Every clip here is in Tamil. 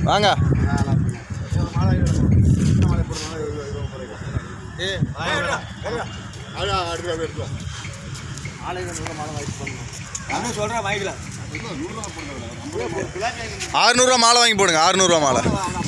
வாங்க சொல்கிறேன் வாங்கிக்கலாம் ஆறுநூறுவா மாலை வாங்கி போடுங்க ஆறுநூறுவா மாலை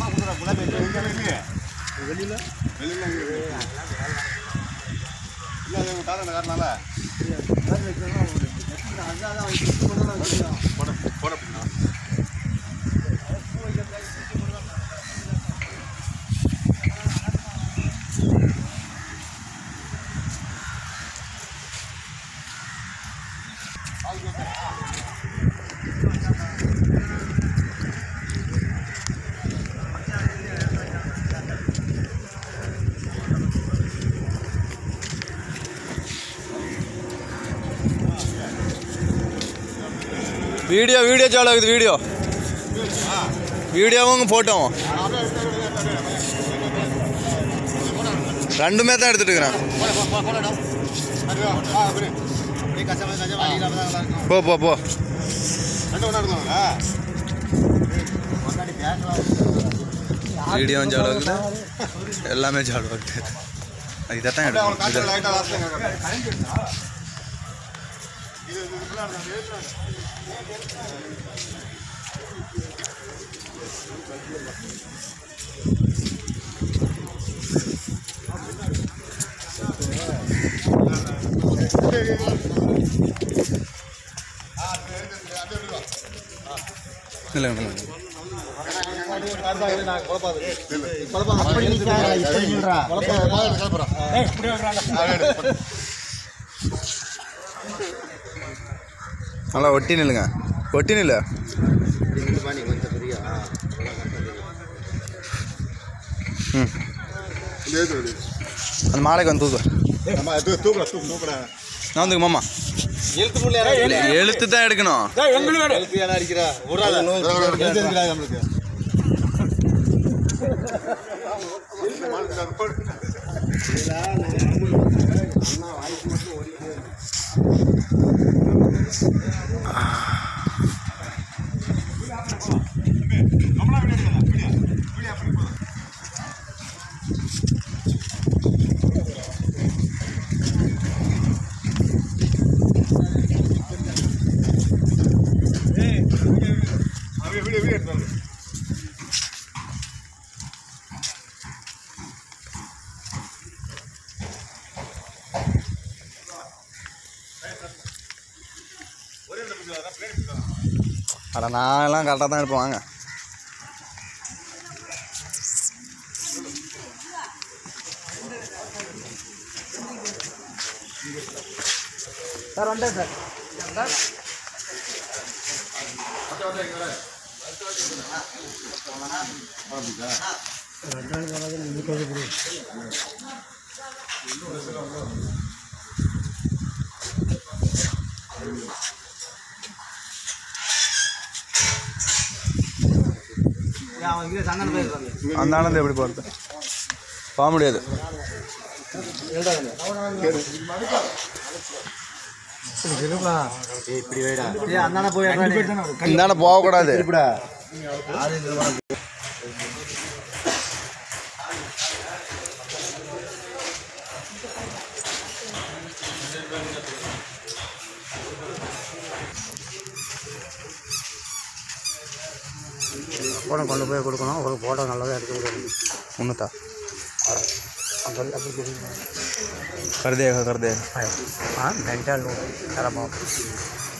வீடியோ வீடியோ சாலு ஆகுது வீடியோ வீடியோவும் ஃபோட்டோவும் ரெண்டுமே தான் எடுத்துட்டு இருக்கிறேன் போ போ போ வீடியோவும் சாலு ஆகுது எல்லாமே சாலு ஆகுது இதைத்தான் எடுக்கணும் இதை இல்லை இல்லை நல்லா ஒட்டி நில்லுங்க ஒட்டி நில்லு ம் அந்த மாலைக்கு வந்து தூக்கு நான் வந்துக்கு மாமா எழுத்து தான் எடுக்கணும் அட நான் எல்லாம் கரெக்டாக தான் எடுப்பேன் வாங்க சார் வந்துட்டேன் சார் அவன் இங்கே சந்தன போயிருக்காங்க அந்த ஆனந்து எப்படி போகிறது போக முடியாது ஏய் அந்தான போய் இந்தாண்ட போகக்கூடாது ஃபோனை கொண்டு போய் கொடுக்கணும் ஒரு ஃபோட்டோ நல்லதாக எடுக்க முடியும் ஒன்றுத்தா அந்த அப்படி தெரியும் कर देगा कर देगा हाँ घंटा लो सारा बाप